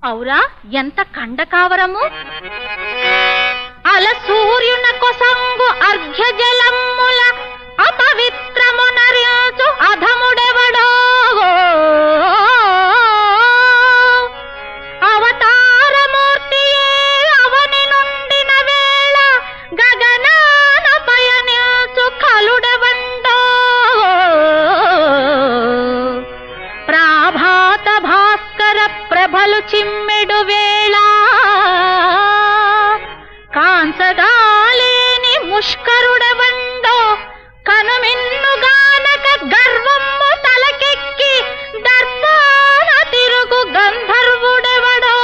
అవురా ఎంత కండకావరము అల సూర్యున కొసంగు అర్ఘ్య జలమ్ముల అపవిత్రము నరించు అధముడెవడో అవతారమూర్తియే అవని నుండిన వేళ గగనాన పయనించు కలుడెవండో ప్రాభాత భాస్కర ప్రభలు చిమ్మెడు వేళ కాంచగాలేని ముష్కరుడవండో కనుమిన్నుగానక గర్వము తలకెక్కి దర్పాన తిరుగు గంధర్వుడెవడో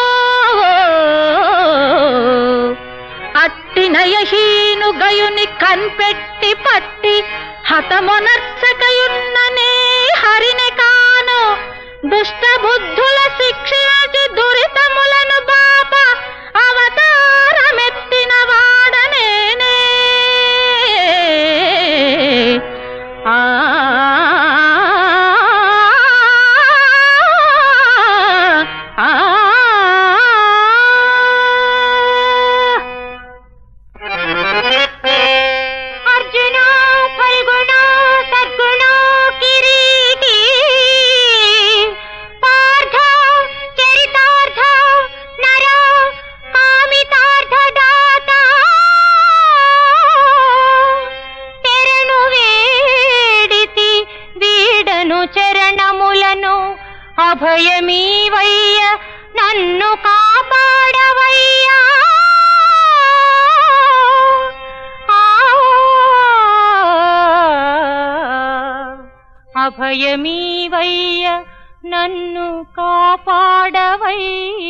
అట్టినయహీను గయుని కన్పెట్టి పట్టి హతమొనర్చకయున్ననే హరిని కాను దుష్ట బుద్ధుల శిక్షించి దురితములను బాప అవతారమెత్తిన వాడనేనే ఆ ఆ అర్జున ఫల్గుణ సద్గుణ కిరీటి పార్థ చరితార్థ నర కామితార్థ దాత తెరను వేడితి వీడను చరణములను అభయమీవయ్య నన్ను కాపాడవయ్యా అభయమీవయ్య నన్ను కాపాడవయ్యా